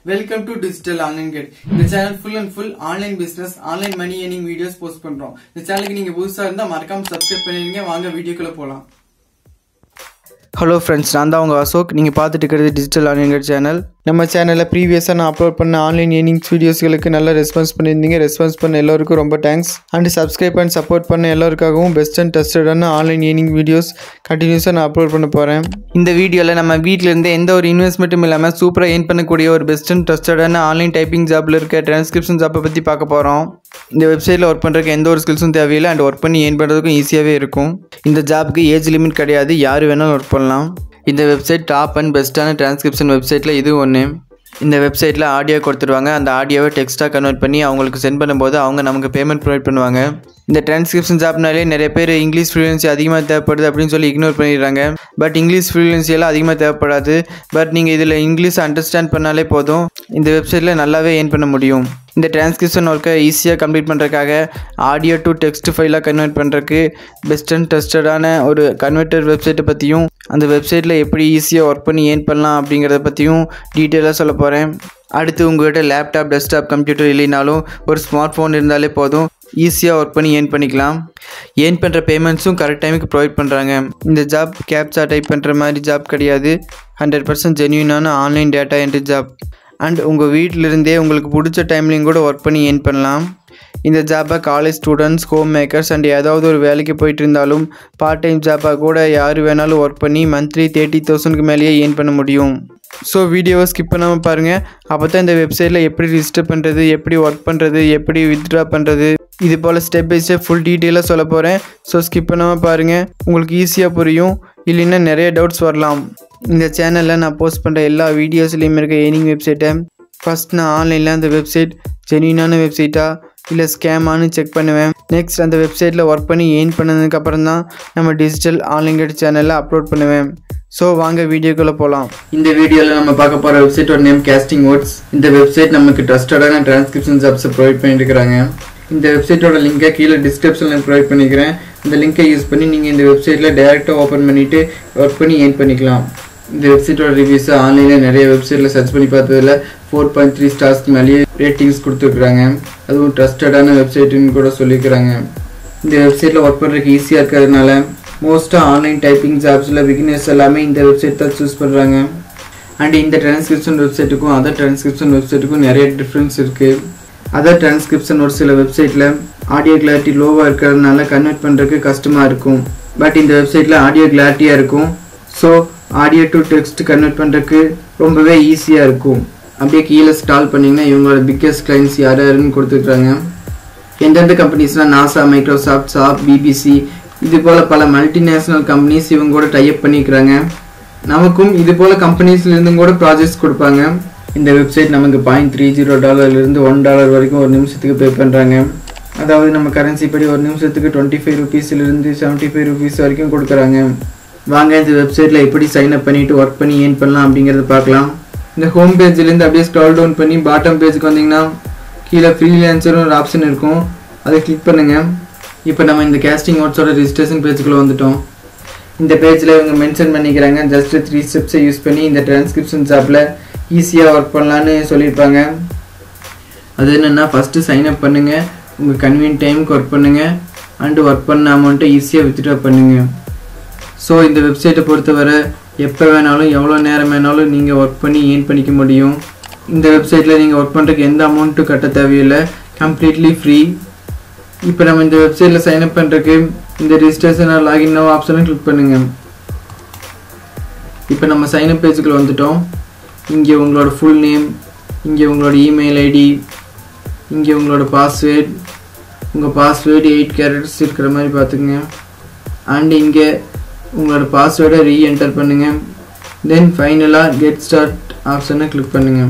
Welcome to digital online gate இந்த channel full and full online business online money earning videos post பண்றோம் இந்த சேனலுக்கு நீங்க புதுசா இருந்தா மறக்காம சப்ஸ்கிரைப் பண்ணிருங்க வாங்க வீடியோக்குள்ள போலாம் ஹலோ ஃப்ரெண்ட்ஸ் நான் தான் உங்கள் அசோக் நீங்கள் பார்த்துட்டு இருக்கிறது டிஜிட்டல் ஆன்லைன் சேனல் நம்ம சேனலில் ப்ரீவியஸாக நான் அப்லோட் பண்ண ஆன்லைன் ஏர்னிங்ஸ் வீடியோஸ்களுக்கு நல்ல ரெஸ்பான்ஸ் பண்ணியிருந்தீங்க ரெஸ்பான்ஸ் பண்ண எல்லோருக்கும் ரொம்ப thanks and subscribe and support பண்ண எல்லாருக்காகவும் பெஸ்ட் அண்ட் டெஸ்டடான ஆன்லைன் ஏர்னிங் வீடியோஸ் கண்டினியூஸாக நான் அப்லோட் பண்ண போகிறேன் இந்த வீடியோவில் நம்ம வீட்டில் இருந்து எந்த ஒரு இன்வெஸ்ட்மெண்ட்டும் இல்லாமல் சூப்பராக ஏர்ன் பண்ணக்கூடிய ஒரு பெஸ்ட் அண்ட் டெஸ்டடான ஆன்லைன் டைப்பிங் ஜாப்பில் இருக்க டிரான்ஸ்கிரிப்ஷன் ஜாப்பை பற்றி பார்க்க போகிறோம் இந்த வெப்சைட்டில் ஒர்க் பண்ணுறதுக்கு எந்த ஒரு ஸ்கில்ஸும் தேவையில்லை அண்ட் ஒர்க் பண்ணி ஏர்ன் பண்ணுறதுக்கும் ஈஸியாகவே இருக்கும் இந்த ஜாப்க்கு ஏஜ் லிமிட் கிடையாது யார் வேணாலும் ஒர்க் பண்ணலாம் இந்த வெப்சைட் டாப் அண்ட் பெஸ்ட்டான டிரான்ஸ்கிரிப்ஷன் வெப்சைட்டில் இது ஒன்று இந்த வெப்சைட்டில் ஆடியோ கொடுத்துருவாங்க அந்த ஆடியோவை டெக்ஸ்ட்டாக கன்வெர்ட் பண்ணி அவங்களுக்கு சென்ட் பண்ணும்போது அவங்க நமக்கு பேமெண்ட் ப்ரொவைட் பண்ணுவாங்க இந்த டிரான்ஸ்கிரிப்ஷன் ஜாப்னாலே நிறைய பேர் இங்கிலீஷ் ஃப்ளூயன்சி அதிகமாக தேவைப்படுது அப்படின்னு சொல்லி இக்னோர் பண்ணிடுறாங்க பட் இங்கிலீஷ் ஃப்ளூயன்சி எல்லாம் அதிகமாக தேவைப்படாது பட் நீங்கள் இதில் இங்கிலீஷ் அண்டர்ஸ்டாண்ட் பண்ணாலே போதும் இந்த வெப்சைட்டில் நல்லாவே ஏர்ன் பண்ண முடியும் இந்த டிரான்ஸ்கிரிப்ஷன் ஒர்க்கை ஈஸியாக கம்ப்ளீட் பண்ணுறதுக்காக ஆடியோ டு டெக்ஸ்ட் ஃபைலாக கன்வெர்ட் பண்ணுறதுக்கு பெஸ்ட் அண்ட் டெஸ்டடான ஒரு கன்வெர்ட்டர் வெப்சைட்டை பற்றியும் அந்த வெப்சைட்டில் எப்படி ஈஸியாக ஒர்க் பண்ணி ஏர்ன் பண்ணலாம் அப்படிங்கிறத பற்றியும் டீட்டெயிலாக சொல்ல போகிறேன் அடுத்து உங்கள்கிட்ட லேப்டாப் டெஸ்க்டாப் கம்ப்யூட்டர் இல்லைனாலும் ஒரு ஸ்மார்ட் ஃபோன் இருந்தாலே போதும் ஈஸியாக ஒர்க் பண்ணி ஏர்ன் பண்ணிக்கலாம் ஏர்ன் பண்ணுற பேமெண்ட்ஸும் கரெக்ட் டைமுக்கு ப்ரொவைட் பண்ணுறாங்க இந்த ஜாப் கேப்சா டைப் பண்ணுற மாதிரி ஜாப் கிடையாது ஹண்ட்ரட் பர்சன்ட் ஜென்யூனான online data entry job and உங்கள் வீட்டிலிருந்தே உங்களுக்கு பிடிச்ச டைம்லையும் கூட ஒர்க் பண்ணி ஏர்ன் பண்ணலாம் இந்த ஜாப்பை college students homemakers and ஏதாவது ஒரு வேலைக்கு போயிட்டு இருந்தாலும் பார்ட் டைம் ஜாப்பாக கூட யார் வேணாலும் ஒர்க் பண்ணி மந்த்லி தேர்ட்டி தௌசண்ட்க்கு மேலேயே ஏர்ன் பண்ண முடியும் ஸோ வீடியோவை ஸ்கிப் பண்ணாமல் பாருங்கள் அப்போ தான் இந்த வெப்சைட்டில் எப்படி ரிஜிஸ்டர் பண்ணுறது எப்படி ஒர்க் பண்ணுறது எப்படி வித்ட்ரா பண்ணுறது இது போல் ஸ்டெப் பை ஸ்டெப் ஃபுல் டீட்டெயிலாக சொல்ல போகிறேன் ஸோ ஸ்கிப் பண்ணாமல் பாருங்கள் உங்களுக்கு ஈஸியாக புரியும் இல்லைன்னா நிறைய டவுட்ஸ் வரலாம் இந்த சேனலில் நான் போஸ்ட் பண்ணுற எல்லா வீடியோஸ்லேயும் இருக்க ஏர்னிங் வெப்சைட்டை ஃபஸ்ட் நான் ஆன்லைனில் அந்த வெப்சைட் ஜென்யூனான வெப்சைட்டா இல்லை ஸ்கேமானு செக் பண்ணுவேன் நெக்ஸ்ட் அந்த வெப்சைட்டில் ஒர்க் பண்ணி ஏர்ன் பண்ணதுக்கப்புறம் தான் நம்ம டிஜிட்டல் ஆன்லைன் கேட் சேனலில் அப்லோட் பண்ணுவேன் ஸோ வாங்க வீடியோக்குள்ளே போகலாம் இந்த வீடியோல நம்ம பார்க்க போற வெப்சைட்டோட நேம் கேஸ்டிங் வேர்ட்ஸ் இந்த வெப்சைட் நமக்கு ட்ரஸ்டடான டிரான்ஸ்கிரிப்ஷன் ஜாப்ஸ் ப்ரொவைட் பண்ணிட்டு இருக்காங்க இந்த வெப்சைட்டோட லிங்கை கீழே டிஸ்கிரிப்ஷனில் ப்ரொவைட் பண்ணிக்கிறேன் இந்த லிங்கை யூஸ் பண்ணி நீங்கள் இந்த வெப்சைட்டில் டேரெக்டாக ஓப்பன் பண்ணிவிட்டு ஒர்க் பண்ணி ஏர்ன் பண்ணிக்கலாம் இந்த வெப்சைட்டோட ரிவ்யூஸை ஆன்லைனில் நிறைய வெப்சைட்டில் சர்ச் பண்ணி பார்த்ததுல ஃபோர் பாயிண்ட் த்ரீ ஸ்டார்ஸ்க்கு மேலேயே ரேட்டிங்ஸ் கொடுத்துருக்குறாங்க அதுவும் ட்ரஸ்டடான வெப்சைட்டுன்னு கூட சொல்லியிருக்கிறாங்க இந்த வெப்சைட்டில் ஒர்க் பண்ணுறதுக்கு ஈஸியாக இருக்கிறதுனால மோஸ்ட்டாக ஆன்லைன் டைப்பிங் ஜாப்ஸில் பிகினர்ஸ் எல்லாமே இந்த வெப்சைட் தான் சூஸ் பண்ணுறாங்க அண்ட் இந்த டிரான்ஸ்கிரிப்ஷன் வெப்சைட்டுக்கும் அதர் டிரான்ஸ்கிரிப்ஷன் வெப்சைட்டுக்கும் நிறைய டிஃப்ரென்ஸ் இருக்குது அதர் டிரான்ஸ்கிரிப்ஷன் ஒரு சில வெப்சைட்டில் ஆடியோ கிளாரிட்டி லோவாக இருக்கிறதுனால கன்வெர்ட் பண்ணுறதுக்கு கஷ்டமாக இருக்கும் பட் இந்த வெப்சைட்டில் ஆடியோ கிளாரிட்டியாக இருக்கும் so audio to text convert பண்ணுறதுக்கு ரொம்பவே ஈஸியாக இருக்கும் அப்படியே கீழே ஸ்டால் பண்ணிங்கன்னா இவங்களோட பிக்கஸ்ட் கிளைண்ட்ஸ் யார் யாருன்னு கொடுத்துருக்குறாங்க எந்தெந்த கம்பெனிஸ்னால் நாசா மைக்ரோசாஃப்ட் சாப் பிபிசி இது போல் பல மல்டிநேஷ்னல் கம்பெனிஸ் இவங்க கூட டைப் பண்ணிக்கிறாங்க நமக்கும் இது போல் கம்பெனிஸ்லேருந்தும் கூட ப்ராஜெக்ட்ஸ் கொடுப்பாங்க இந்த வெப்சைட் நமக்கு பாயிண்ட் த்ரீ ஜீரோ டாலர்லேருந்து ஒன் டாலர் வரைக்கும் ஒரு நிமிஷத்துக்கு பே பண்ணுறாங்க அதாவது நம்ம கரன்சி படி ஒரு நிமிஷத்துக்கு டுவெண்ட்டி ஃபைவ் ருபீஸ்லேருந்து செவன்ட்டி ஃபைவ் ருபீஸ் வரைக்கும் கொடுக்குறாங்க வாங்க இந்த வெப்சைட்டில் எப்படி சைன் அப் பண்ணிவிட்டு ஒர்க் பண்ணி ஏர்ன் பண்ணலாம் அப்படிங்கிறத பார்க்கலாம் இந்த ஹோம் பேஜ்லேருந்து அப்படியே ஸ்க்ரால் டவுன் பண்ணி பாட்டம் பேஜுக்கு வந்தீங்கன்னா கீழே ஃப்ரீலான்சர்னு ஒரு ஆப்ஷன் இருக்கும் அதை கிளிக் பண்ணுங்கள் இப்போ நம்ம இந்த கேஸ்டிங் நோட்ஸோட ரிஜிஸ்ட்ரேஷன் பேஜுக்குள்ளே வந்துட்டோம் இந்த பேஜில் இவங்க மென்ஷன் பண்ணிக்கிறாங்க ஜஸ்ட் த்ரீ ஸ்டெப்ஸை யூஸ் பண்ணி இந்த டிரான்ஸ்கிரிப்ஷன் ஜாப்பில் ஈஸியாக ஒர்க் பண்ணலான்னு சொல்லியிருப்பாங்க அது என்னென்னா ஃபஸ்ட்டு சைன் அப் பண்ணுங்கள் உங்கள் கன்வீன் டைமுக்கு ஒர்க் பண்ணுங்கள் அண்டு ஒர்க் பண்ண அமௌண்ட்டை ஈஸியாக வித்ட்ரா பண்ணுங்கள் ஸோ இந்த வெப்சைட்டை பொறுத்தவரை எப்போ வேணாலும் எவ்வளோ நேரம் வேணாலும் நீங்கள் ஒர்க் பண்ணி ஏர்ன் பண்ணிக்க முடியும் இந்த வெப்சைட்டில் நீங்கள் ஒர்க் பண்ணுறதுக்கு எந்த அமௌண்ட்டும் கட்ட தேவையில்லை கம்ப்ளீட்லி ஃப்ரீ இப்போ நம்ம இந்த வெப்சைட்டில் சைன் அப் பண்ணுறதுக்கு இந்த ரிஜிஸ்ட்ரேஷன் லாகின் ஆப்ஷனை கிளிக் பண்ணுங்கள் இப்போ நம்ம சைன் அப் பேஜுக்குள்ள வந்துட்டோம் இங்கே உங்களோட ஃபுல் நேம் இங்கே உங்களோட இமெயில் ஐடி இங்கே உங்களோட பாஸ்வேர்ட் உங்கள் பாஸ்வேர்டு எயிட் கேரக்டர்ஸ் இருக்கிற மாதிரி பார்த்துக்குங்க அண்ட் இங்கே உங்களோட பாஸ்வேர்டை ரீஎன்டர் பண்ணுங்கள் தென் ஃபைனலாக கெட் ஸ்டார்ட் ஆப்ஷனை கிளிக் பண்ணுங்கள்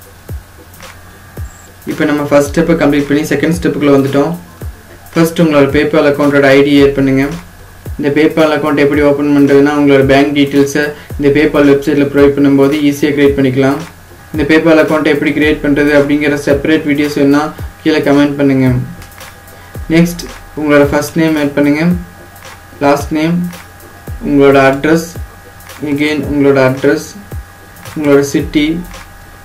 இப்போ நம்ம ஃபஸ்ட் ஸ்டெப்பை கம்ப்ளீட் பண்ணி செகண்ட் ஸ்டெப்புக்குள்ளே வந்துட்டோம் ஃபர்ஸ்ட் உங்களோட பேபால் அக்கௌண்ட்டோட ஐடி ஏட் பண்ணுங்கள் இந்த பேபால் அக்கௌண்ட் எப்படி ஓப்பன் பண்ணுறதுனா உங்களோட பேங்க் டீட்டெயில்ஸை இந்த பேபால் வெப்சைட்டில் ப்ரொவைட் பண்ணும்போது ஈஸியாக க்ரியேட் பண்ணிக்கலாம் இந்த பேபால் அக்கௌண்ட்டை எப்படி க்ரியேட் பண்ணுறது அப்படிங்கிற செப்பரேட் வீடியோஸ் வேணால் கீழே கமெண்ட் பண்ணுங்கள் நெக்ஸ்ட் உங்களோட ஃபஸ்ட் நேம் ஆட் பண்ணுங்கள் லாஸ்ட் நேம் உங்களோட அட்ரஸ் எகெயின் உங்களோட அட்ரஸ் உங்களோட சிட்டி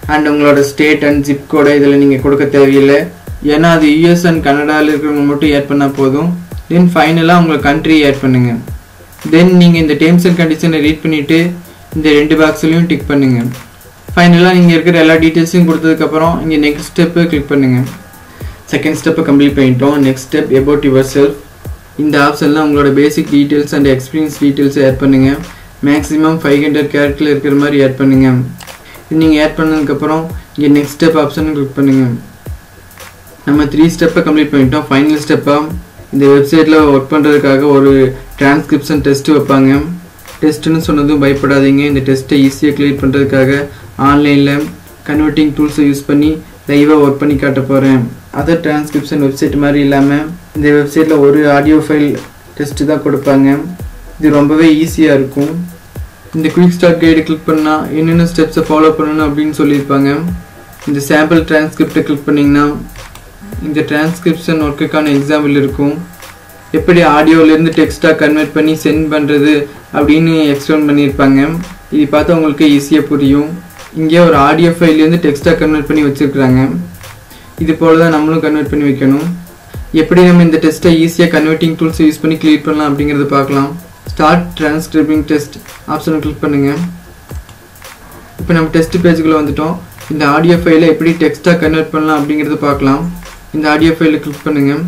அண்ட் உங்களோட ஸ்டேட் அண்ட் ஜிப் கோடை இதில் நீங்கள் கொடுக்க தேவையில்லை ஏன்னா அது யூஎஸ் அண்ட் கனடாவில் இருக்கிறவங்க மட்டும் ஆட் பண்ணால் போதும் தென் ஃபைனலாக உங்கள் கண்ட்ரி ஆட் பண்ணுங்கள் தென் நீங்கள் இந்த டேர்ம்ஸ் அண்ட் கண்டிஷனை ரீட் பண்ணிவிட்டு இந்த ரெண்டு பாக்ஸ்லையும் டிக் பண்ணுங்கள் ஃபைனலாக நீங்கள் இருக்கிற எல்லா டீட்டெயில்ஸையும் கொடுத்ததுக்கப்புறம் இங்கே நெக்ஸ்ட் ஸ்டெப்பு கிளிக் பண்ணுங்கள் செகண்ட் ஸ்டெப்பை கம்ப்ளீட் பண்ணிட்டோம் next step about yourself இந்த ஆப்ஷனில் உங்களோட பேசிக் டீட்டெயில்ஸ் அண்ட் எக்ஸ்பீரியன்ஸ் டீட்டெயில்ஸை ஆட் பண்ணுங்கள் மேக்ஸிமம் ஃபைவ் ஹண்ட்ரட் கேரக்டரில் இருக்கிற மாதிரி ஆட் பண்ணுங்கள் இது நீங்கள் ஆட் பண்ணதுக்கப்புறம் இங்கே நெக்ஸ்ட் ஸ்டெப் ஆப்ஷனை கிளிக் பண்ணுங்கள் நம்ம த்ரீ ஸ்டெப்பை கம்ப்ளீட் பண்ணிட்டோம் ஃபைனல் ஸ்டெப்பாக இந்த வெப்சைட்டில் ஒர்க் பண்ணுறதுக்காக ஒரு டிரான்ஸ்கிரிப்ஷன் டெஸ்ட்டு வைப்பாங்க டெஸ்ட்டுன்னு சொன்னதும் பயப்படாதீங்க இந்த டெஸ்ட்டை ஈஸியாக கிளியர் பண்ணுறதுக்காக ஆன்லைனில் கன்வெர்ட்டிங் டூல்ஸை யூஸ் பண்ணி லைவாக ஒர்க் பண்ணி காட்ட போகிறேன் அதர் டிரான்ஸ்கிரிப்ஷன் வெப்சைட் மாதிரி இல்லாமல் இந்த வெப்சைட்டில் ஒரு ஆடியோ ஃபைல் டெஸ்ட்டு தான் கொடுப்பாங்க இது ரொம்பவே ஈஸியாக இருக்கும் இந்த குயிக் ஸ்டார்ட் கைடு கிளிக் பண்ணால் என்னென்ன ஸ்டெப்ஸை ஃபாலோ பண்ணணும் அப்படின்னு சொல்லியிருப்பாங்க இந்த சாம்பிள் டிரான்ஸ்கிரிப்டை கிளிக் பண்ணிங்கன்னா இந்த டிரான்ஸ்கிரிப்ஷன் ஒர்க்குக்கான எக்ஸாம்பிள் இருக்கும் எப்படி ஆடியோலேருந்து டெக்ஸ்ட்டாக கன்வெர்ட் பண்ணி சென்ட் பண்ணுறது அப்படின்னு எக்ஸ்பிளைன் பண்ணியிருப்பாங்க இது பார்த்தா உங்களுக்கு ஈஸியாக புரியும் இங்கே ஒரு ஆடியோ ஃபைல்லேருந்து டெக்ஸ்ட்டாக கன்வெர்ட் பண்ணி வச்சுருக்குறாங்க இது போல் தான் நம்மளும் கன்வெர்ட் பண்ணி வைக்கணும் எப்படி நம்ம இந்த டெஸ்ட்டை ஈஸியாக கன்வெர்ட்டிங் டூல்ஸ் யூஸ் பண்ணி கிளியர் பண்ணலாம் அப்படிங்கிறத பார்க்கலாம் ஸ்டார்ட் டிரான்ஸ்கிரிபிங் டெஸ்ட் ஆப்ஷனை கிளிக் பண்ணுங்கள் இப்போ நம்ம டெஸ்ட் பேஜுக்குள்ளே வந்துட்டோம் இந்த ஆடியோ ஃபைலை எப்படி டெக்ஸ்ட்டாக கன்வெர்ட் பண்ணலாம் அப்படிங்கிறத பார்க்கலாம் இந்த ஆடியோ ஃபைலை கிளிக் பண்ணுங்கள்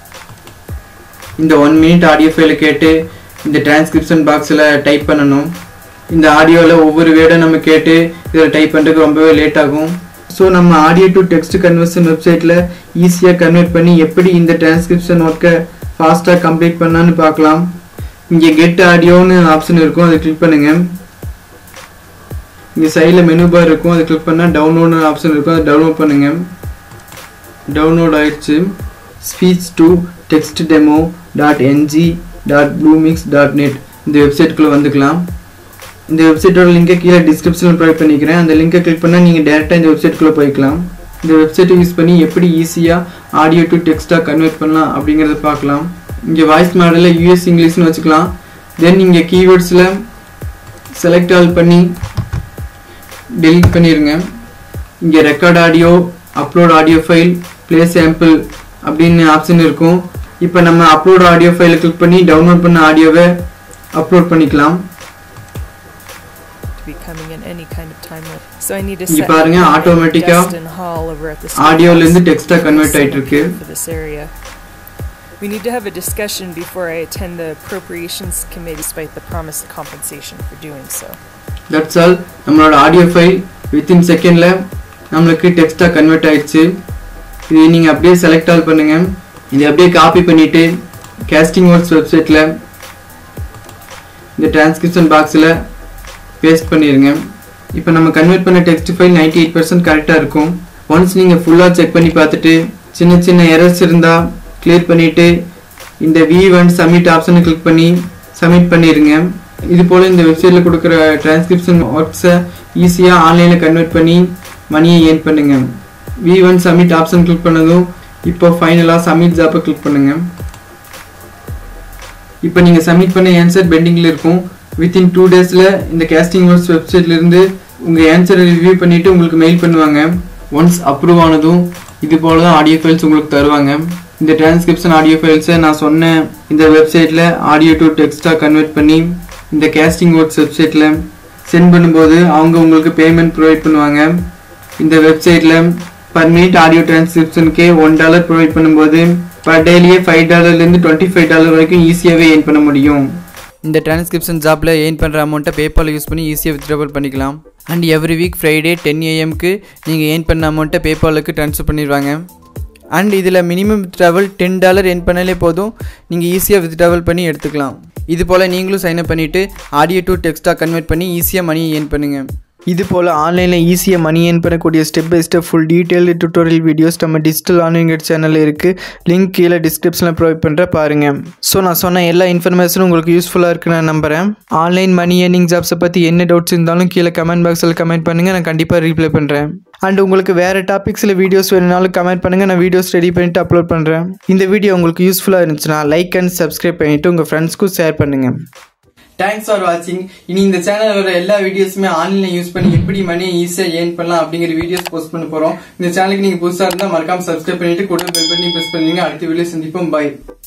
இந்த ஒன் மினிட் ஆடியோ ஃபைலை கேட்டு இந்த டிரான்ஸ்கிரிப்ஷன் பாக்ஸில் டைப் பண்ணணும் இந்த ஆடியோவில் ஒவ்வொரு வேர்டை நம்ம கேட்டு இதில் டைப் பண்ணுறதுக்கு ரொம்பவே லேட் ஆகும் ஸோ நம்ம ஆடியோ டு டெக்ஸ்ட் கன்வர்ஷன் வெப்சைட்டில் ஈஸியாக கன்வெர்ட் பண்ணி எப்படி இந்த டிரான்ஸ்கிரிப்ஷன் ஒர்க்கை ஃபாஸ்ட்டாக கம்ப்ளீட் பண்ணான்னு பார்க்கலாம் இங்கே கெட் ஆடியோன்னு ஆப்ஷன் இருக்கும் அதை கிளிக் பண்ணுங்கள் இங்கே சைடில் மெனு பார் இருக்கும் அதை கிளிக் பண்ணால் டவுன்லோடு ஆப்ஷன் இருக்கும் அதை டவுன்லோட் பண்ணுங்கள் டவுன்லோட் ஆயிடுச்சு speech to text demo dot NG dot bluemix dot net இந்த வெப்சைட்டுக்குள்ளே வந்துக்கலாம் இந்த வெப்சைட்டோட லிங்கை கீழே டிஸ்கிரிப்ஷனில் ப்ரொவைட் பண்ணிக்கிறேன் அந்த லிங்கை கிளிக் பண்ணால் நீங்கள் டேரெக்டாக இந்த வெப்சைட்டுக்குள்ளே போய்க்கலாம் இந்த வெப்சைட்டை யூஸ் பண்ணி எப்படி ஈஸியாக ஆடியோ டு டெக்ஸ்ட்டாக கன்வெர்ட் பண்ணலாம் அப்படிங்கிறத பார்க்கலாம் இங்கே வாய்ஸ் மாடலில் யூஎஸ் இங்கிலீஷ்னு வச்சுக்கலாம் தென் இங்கே கீவேர்ட்ஸில் செலக்ட் ஆல் பண்ணி டெலிட் பண்ணிடுங்க இங்கே record audio upload audio file play sample அப்படின்னு ஆப்ஷன் இருக்கும் இப்போ நம்ம அப்லோட் ஆடியோ ஃபைலை கிளிக் பண்ணி டவுன்லோட் பண்ண ஆடியோவை அப்லோட் பண்ணிக்கலாம் to be coming in any kind of time limit. So I need to இங்க set பாருங்க, up automatic ah Destin Hall over at the ஆடியோல இருந்து Steakhouse டெக்ஸ்டா கன்வெர்ட் ஆயிட்டு இருக்கு for this area. We need to have a discussion before I attend the appropriations committee despite the promised compensation for doing so. That's all நம்மளோட audio file within செகண்டில் நம்மளுக்கு டெக்ஸ்ட்டாக convert ஆயிடுச்சு இது நீங்கள் அப்படியே செலக்ட் ஆல் பண்ணுங்கள் இதை அப்படியே காப்பி பண்ணிவிட்டு கேஸ்டிங் ஒர்க்ஸ் வெப்சைட்டில் இந்த டிரான்ஸ்கிரிப்ஷன் பாக்ஸில் பேஸ்ட் பண்ணிடுங்க இப்போ நம்ம கன்வெர்ட் பண்ண text file ninety eight percent கரெக்டாக இருக்கும் ஒன்ஸ் நீங்கள் ஃபுல்லாக செக் பண்ணி பார்த்துட்டு சின்ன சின்ன எரர்ஸ் இருந்தால் கிளியர் பண்ணிவிட்டு இந்த வி ஒன் சப்மிட் ஆப்ஷனை கிளிக் பண்ணி சப்மிட் பண்ணிடுங்க இது போல் இந்த வெப்சைட்டில் கொடுக்குற டிரான்ஸ்கிரிப்ஷன் ஒர்க்ஸை ஈஸியாக ஆன்லைனில் கன்வெர்ட் பண்ணி மணியை ஏர்ன் பண்ணுங்க V one submit option click பண்ணதும் இப்போ ஃபைனலாக சப்மிட் ஜாப்பை கிளிக் பண்ணுங்க இப்போ நீங்கள் சப்மிட் பண்ண ஆன்சர் பெண்டிங்கில் இருக்கும் வித்தின் டூ டேஸில் இந்த கேஸ்டிங் ஒர்க்ஸ் வெப்சைட்லேருந்து உங்கள் ஆன்சரை ரிவ்யூ பண்ணிவிட்டு உங்களுக்கு மெயில் பண்ணுவாங்க ஒன்ஸ் அப்ரூவ் ஆனதும் இது போல தான் ஆடியோ ஃபைல்ஸ் உங்களுக்கு தருவாங்க இந்த டிரான்ஸ்கிரிப்ஷன் ஆடியோ ஃபைல்ஸை நான் சொன்ன இந்த வெப்சைட்டில் ஆடியோ டு டெக்ஸ்ட்டாக கன்வெர்ட் பண்ணி இந்த கேஸ்டிங் ஒர்க்ஸ் வெப்சைட்டில் சென்ட் பண்ணும்போது அவங்க உங்களுக்கு பேமெண்ட் ப்ரொவைட் பண்ணுவாங்க இந்த வெப்சைட்டில் பர் மினிட் ஆடியோ டிரான்ஸ்கிரிப்ஷனுக்கே ஒன் டாலர் ப்ரொவைட் பண்ணும்போது பர் டேலியே ஃபைவ் டாலர்லேருந்து டுவெண்ட்டி ஃபைவ் டாலர் வரைக்கும் ஈஸியாகவே ஏர்ன் பண்ண முடியும் இந்த டிரான்ஸ்கிரிப்ஷன் ஜாப்பில் ஏர்ன் பண்ணுற அமௌண்ட்டை பேபால் யூஸ் பண்ணி ஈஸியாக வித்ட்ராவல் பண்ணிக்கலாம் and every week Friday ten ஏஎம்க்கு நீங்கள் ஏர்ன் பண்ண அமௌண்ட்டை பேபாலுக்கு ட்ரான்ஸ்ஃபர் பண்ணிடுவாங்க அண்ட் இதில் minimum withdrawal ten dollar earn பண்ணாலே போதும் நீங்கள் ஈஸியாக வித்ட்ராவல் பண்ணி எடுத்துக்கலாம் இது போல் நீங்களும் சைன் அப் பண்ணிவிட்டு ஆடியோ டு டெக்ஸ்ட்டாக கன்வெர்ட் பண்ணி ஈஸியாக மணியை ஏர்ன் பண்ணுங்கள் இது போல் ஆன்லைனில் ஈஸியாக மணி ஏர்ன் பண்ணக்கூடிய step by step full detailed tutorial videos நம்ம டிஜிட்டல் ஆன்லைன் சேனலில் இருக்குது லிங்க் கீழே டிஸ்கிரிப்ஷனில் ப்ரொவைட் பண்ணுற பாருங்கள் ஸோ நான் சொன்ன எல்லா இன்ஃபர்மேஷனும் உங்களுக்கு யூஸ்ஃபுல்லாக இருக்குன்னு நான் நம்புகிறேன் ஆன்லைன் மணி ஏர்னிங் ஜாப்ஸை பற்றி என்ன டவுட்ஸ் இருந்தாலும் கீழே கமெண்ட் பாக்ஸில் கமெண்ட் பண்ணுங்கள் நான் கண்டிப்பாக ரீப்ளை பண்ணுறேன் அண்ட் உங்களுக்கு வேறு டாபிக்ஸில் வீடியோஸ் வேணுனாலும் கமெண்ட் பண்ணுங்கள் நான் வீடியோஸ் ரெடி பண்ணிவிட்டு அப்லோட் பண்ணுறேன் இந்த வீடியோ உங்களுக்கு யூஸ்ஃபுல்லாக இருந்துச்சுன்னா லைக் அண்ட் சப்ஸ்கிரைப் பண்ணிவிட்டு உங்கள் ஃப்ரெண்ட்ஸ்க்கும் ஷேர் பண்ணுங்கள் தேங்க்ஸ் ஃபார் வாட்சிங் இனி இந்த சேனலோட எல்லா வீடியோஸுமே ஆன்லைன்ல யூஸ் பண்ணி எப்படி மணியை ஈஸியா ஏர்ன் பண்ணலாம் அப்படிங்கிற வீடியோஸ் போஸ்ட் பண்ண போறோம் இந்த சேனலுக்கு நீங்க புதுசா இருந்தா மறக்காம சப்ஸ்கிரைப் பண்ணிட்டு கூட பெல் பட்டனை பிரஸ் பண்ணுங்க அடுத்த வீடியோ சந்திப்போம் பை